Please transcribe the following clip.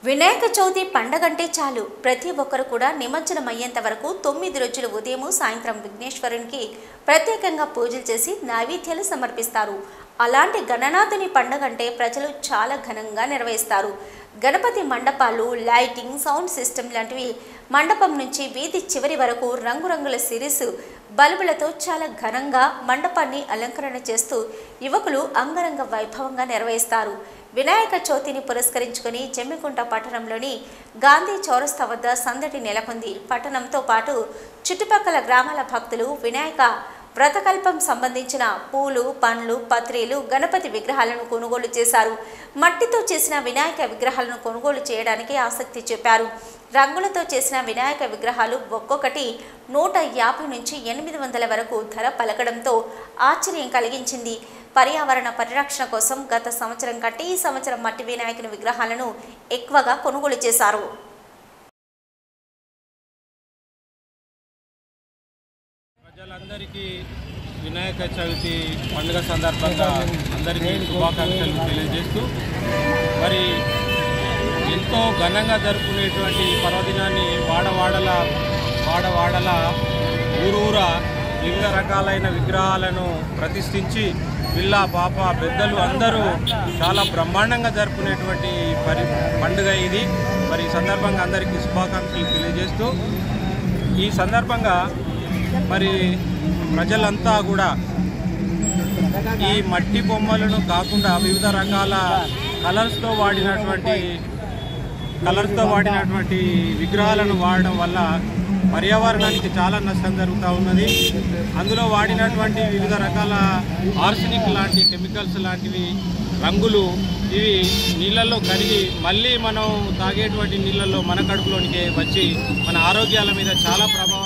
వినాయక చవితి పండగంటే చాలు ప్రతి ఒక్కరు కూడా నిమజ్జనం అయ్యేంత వరకు తొమ్మిది రోజులు ఉదయం సాయంత్రం విఘ్నేశ్వరునికి ప్రత్యేకంగా పూజలు చేసి నైవేద్యాలు సమర్పిస్తారు అలాంటి గణనాథుని పండగంటే ప్రజలు చాలా ఘనంగా నిర్వహిస్తారు గణపతి మండపాలు లైటింగ్ సౌండ్ సిస్టమ్ లాంటివి మండపం నుంచి వీధి చివరి వరకు రంగురంగుల సిరీస్ బల్బులతో చాలా ఘనంగా మండపాన్ని అలంకరణ చేస్తూ యువకులు అంగరంగ వైభవంగా నిర్వహిస్తారు వినాయక చవితిని పురస్కరించుకుని జమ్మికుంట పట్టణంలోని గాంధీ చౌరస్తా వద్ద సందడి నెలకొంది పట్టణంతో పాటు చుట్టుపక్కల గ్రామాల భక్తులు వినాయక వ్రతకల్పం సంబంధించిన పూలు పండ్లు పత్రీలు గణపతి విగ్రహాలను కొనుగోలు చేశారు మట్టితో చేసిన వినాయక విగ్రహాలను కొనుగోలు చేయడానికి ఆసక్తి చూపారు రంగులతో చేసిన వినాయక విగ్రహాలు ఒక్కొక్కటి నూట యాభై నుంచి ఎనిమిది వందల వరకు ధర పలకడంతో ఆశ్చర్యం కలిగించింది పర్యావరణ పరిరక్షణ కోసం గత సంవత్సరం కంటే ఈ సంవత్సరం మట్టి వినాయకుని విగ్రహాలను ఎక్కువగా కొనుగోలు చేశారు ప్రజలందరికీ వినాయక చవితి పండుగ సందర్భంగా అందరికీ శుభాకాంక్షలు తెలియజేస్తూ మరి ఎంతో ఘనంగా జరుపుకునేటువంటి ఈ పర్వదినాన్ని వాడవాడల వాడవాడల ఊరూర వివిధ రకాలైన విగ్రహాలను ప్రతిష్ఠించి పిల్ల పాప పెద్దలు అందరూ చాలా బ్రహ్మాండంగా జరుపుకునేటువంటి పరి పండుగ ఇది మరి ఈ సందర్భంగా అందరికీ శుభాకాంక్షలు తెలియజేస్తూ ఈ సందర్భంగా మరి ప్రజలంతా కూడా ఈ మట్టి బొమ్మలను కాకుండా వివిధ రకాల కలర్స్తో వాడినటువంటి కలర్స్తో వాడినటువంటి విగ్రహాలను వాడడం వల్ల పర్యావరణానికి చాలా నష్టం జరుగుతూ ఉన్నది అందులో వాడినటువంటి వివిధ రకాల ఆర్సనిక్ లాంటి కెమికల్స్ లాంటివి రంగులు ఇవి నీళ్ళల్లో కరిగి మళ్ళీ మనం తాగేటువంటి నీళ్ళల్లో మన కడుపులోనికి వచ్చి మన ఆరోగ్యాల మీద చాలా ప్రభావం